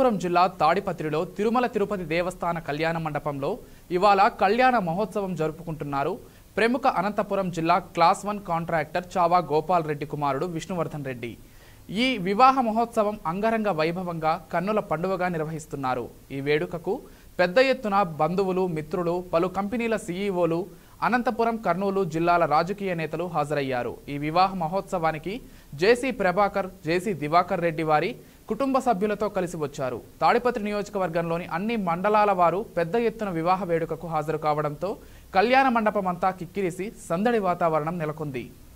అనంతపురం జిల్లా తాడిపత్రిలో తిరుమల తిరుపతి దేవస్థాన కళ్యాణ మండపంలో ఇవాళ కళ్యాణ మహోత్సవం జరుపుకుంటున్నారు ప్రముఖ అనంతపురం జిల్లా క్లాస్ వన్ కాంట్రాక్టర్ చావా గోపాల్ రెడ్డి కుమారుడు విష్ణువర్ధన్ రెడ్డి ఈ వివాహ మహోత్సవం అంగరంగ వైభవంగా కన్నుల పండుగగా నిర్వహిస్తున్నారు ఈ వేడుకకు పెద్ద ఎత్తున బంధువులు మిత్రులు పలు కంపెనీల సీఈఓలు అనంతపురం కర్నూలు జిల్లాల రాజకీయ నేతలు హాజరయ్యారు ఈ వివాహ మహోత్సవానికి జేసీ ప్రభాకర్ జేసీ దివాకర్ రెడ్డి వారి కుటుంబ సభ్యులతో కలిసి వచ్చారు తాడిపత్రి నియోజకవర్గంలోని అన్ని మండలాల వారు పెద్ద ఎత్తున వివాహ వేడుకకు హాజరు కావడంతో కళ్యాణ మండపం అంతా కిక్కిరిసి సందడి వాతావరణం నెలకొంది